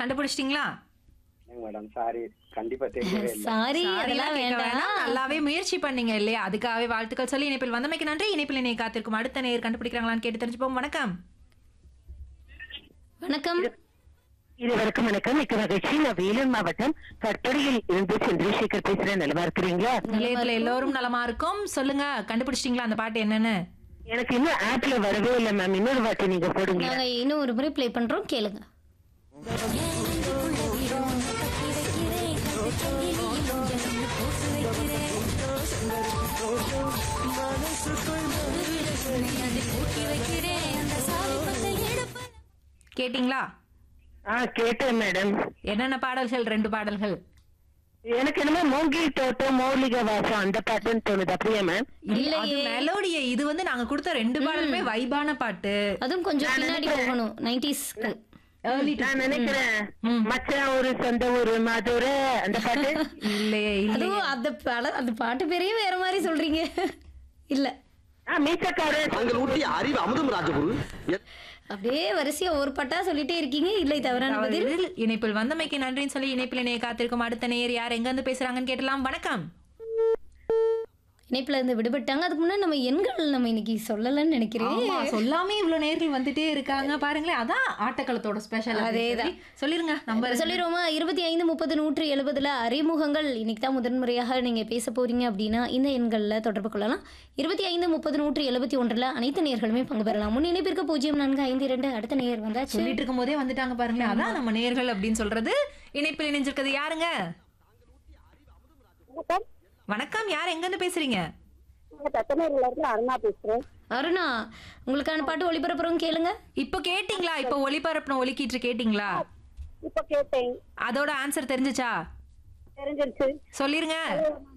கண்டுபிடிச்சிட்டீங்களா madam sorry கண்டிப்பா தெரியவே இல்லை சாரி Sorry அதெல்லாம் எல்லாம் கேட்க வேண்டாம் வேணாம். நல்லாவே முயற்சி பண்ணீங்க இல்லையா அதுக்காகவே வாழ்த்துக்கள் சொல்லி இணைப்பில் வந்தமைக்கு நன்றி இணைப்பில் இணைய காத்திருக்கும் அடுத்த நேர் கண்டுபிடிக்கிறாங்களான்னு கேட்டு தெரிஞ்சுப்போம் வணக்கம் வணக்கம் இதுவரைக்கும் வணக்கம் மிக்க மகிழ்ச்சி நான் வேலூர் மாவட்டம் கற்படியில் இருந்து சந்திரசேகர் பேசுறேன் நிலவா இருக்கிறீங்களா நிலையத்துல எல்லோரும் நலமா இருக்கும் சொல்லுங்க கண்டுபிடிச்சிட்டீங்களா அந்த பாட்டு என்னன்னு எனக்கு இன்னும் ஆப்ல வரவே இல்லை மேம் இன்னொரு வாட்டி நீங்க போடுங்க நாங்க இன்னும் ஒரு முறை ப்ளே பண்றோம் கேளுங்க கேட்டிங்களா ஆ கேட்டேன் மேடம் என்னென்ன பாடல்கள் ரெண்டு பாடல்கள் எனக்கு என்னமோ மூங்கில் தோட்டம் மௌலிக வாசம் அந்த பாட்டுன்னு தோணுது அப்படியே மேம் இல்ல அது மெலோடிய இது வந்து நாங்க கொடுத்த ரெண்டு பாடலுமே வைபான பாட்டு அதுவும் கொஞ்சம் பின்னாடி போகணும் நைன்டிஸ்க்கு நான் நினைக்கிறேன் மச்சான் ஒரு சொந்த ஊரு மதுரை அந்த பாட்டு இல்லையே இல்ல அதுவும் அந்த பட அந்த பாட்டு பேரையும் வேற மாதிரி சொல்றீங்க இல்ல ஆ மீசக்காரன் தாங்கள் ஊட்டிய அறிவு அமுதம் ராஜகுரு எ- அப்படியே வரிசையா ஒரு பாட்டா சொல்லிட்டே இருக்கீங்க இல்லை தவறான பதில் பதில் இணைப்பில் வந்தமைக்கு நன்றின்னு சொல்லி இணைப்பில் இணைய காத்திருக்கும் அடுத்த நேர் யார் எங்க இருந்து பேசுறாங்கன்னு கேட்டலாம் வணக்கம் இணைப்புல இருந்து விடுபட்டாங்க அதுக்கு முன்னாடி நம்ம எண்கள் நம்ம இன்னைக்கு சொல்லலன்னு நினைக்கிறேன் ஆமா சொல்லாமே இவ்வளவு நேர்கள் வந்துட்டே இருக்காங்க பாருங்களேன் அதான் ஆட்டக்களத்தோட ஸ்பெஷல் அதேதான். சொல்லிருங்க நம்பர் சொல்லிடுவோமா இருபத்தி ஐந்து முப்பது நூற்று எழுபதுல அறிமுகங்கள் இன்னைக்கு தான் முதன்முறையாக நீங்க பேச போறீங்க அப்படின்னா இந்த எண்கள்ல தொடர்பு கொள்ளலாம் இருபத்தி ஐந்து முப்பது நூற்று எழுபத்தி ஒன்றுல அனைத்து நேர்களுமே பங்கு பெறலாம் முன் இணைப்பிற்கு பூஜ்ஜியம் நான்கு ஐந்து இரண்டு அடுத்த நேர் வந்தாச்சு சொல்லிட்டு இருக்கும் போதே வந்துட்டாங்க பாருங்களேன் அதான் நம்ம நேர்கள் அப்படின்னு சொல்றது இணைப்பில் இணைஞ்சிருக்கிறது யாருங்க வணக்கம் யார் எங்க இருந்து பேசுறீங்க தத்தனூர்ல இருந்து அருணா பேசுறேன் அருணா உங்களுக்கான பாட்டு ஒளிபரப்புறோம் கேளுங்க இப்ப கேட்டிங்களா இப்ப ஒளிபரப்புன ஒலிக்கீற்று கேட்டிங்களா இப்ப கேட்டேன் அதோட ஆன்சர் தெரிஞ்சுச்சா தெரிஞ்சிருச்சு சொல்லிருங்க